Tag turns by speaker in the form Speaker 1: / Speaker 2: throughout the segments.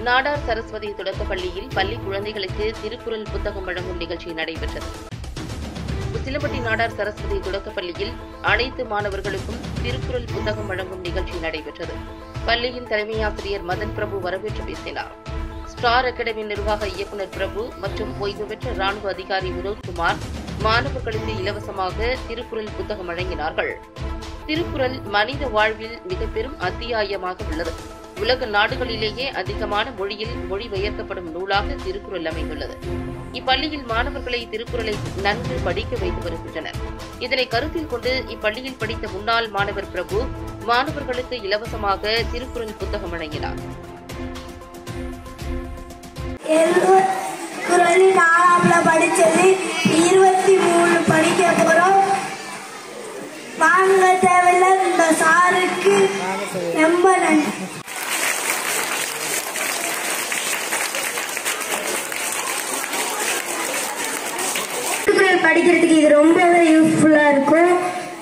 Speaker 1: நாடார் சரஸ்வதி தொடக்கப் பள்ளியில் பள்ளி குழந்தைகளுக்கு திருக்குறள் புத்தகம் வழங்கும் நிகழ்ச்சி நடைபெற்றது உசிலம்பட்டி நாடார் சரஸ்வதி தொடக்கப் பள்ளியில் அனைத்து மாணவர்களுக்கும் திருக்குறள் புத்தகம் வழங்கும் நிகழ்ச்சி நடைபெற்றது பள்ளியின் தலைமையாசிரியர் மதன் பிரபு வரவேற்று பேசினார் ஸ்டார் அகாடமி நிர்வாக இயக்குநர் பிரபு மற்றும் ஓய்வு பெற்ற ராணுவ அதிகாரி வினோத்குமார் மாணவர்களுக்கு இலவசமாக திருக்குறள் புத்தகம் வழங்கினார்கள் திருக்குறள் மனித வாழ்வில் மிக பெரும் அத்தியாயமாக உள்ளது உலக நாடுகளிலேயே அதிகமான மொழியில் மொழிபெயர்க்கப்படும் நூலாக திருக்குறள் அமைந்துள்ளது இப்பள்ளியில் மாணவர்களை திருக்குறளை நன்கு படிக்க வைத்து வருகின்றனர் இதனை கருத்தில் கொண்டு இப்பள்ளியில் படித்த முன்னாள் மாணவர் பிரபு மாணவர்களுக்கு இலவசமாக திருக்குறள் புத்தகம் வழங்கினார்
Speaker 2: குரல் நாலாம்ல படிச்சது இருபத்தி மூணு படிக்க போறோம் வாங்க தேவையில்ல இந்த சாருக்கு ரொம்ப நன்றி திருக்குறள் படிக்கிறதுக்கு இது ரொம்பவே யூஸ்ஃபுல்லா இருக்கும்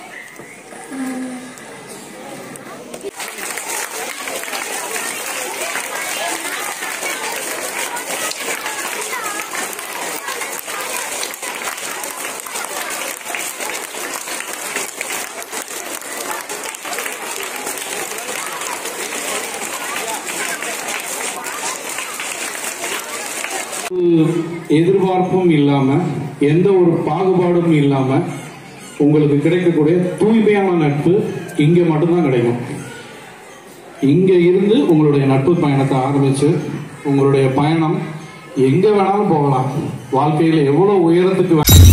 Speaker 3: எதிர்பார்ப்பும் இல்லாம எந்த ஒரு பாகுபாடும் இல்லாம உங்களுக்கு கிடைக்கக்கூடிய தூய்மையான நட்பு இங்க மட்டும்தான் கிடைக்கும் இங்க இருந்து உங்களுடைய நட்பு பயணத்தை ஆரம்பிச்சு உங்களுடைய பயணம் எங்க வேணாலும் போகலாம் வாழ்க்கையில எவ்வளவு உயரத்துக்கு வே-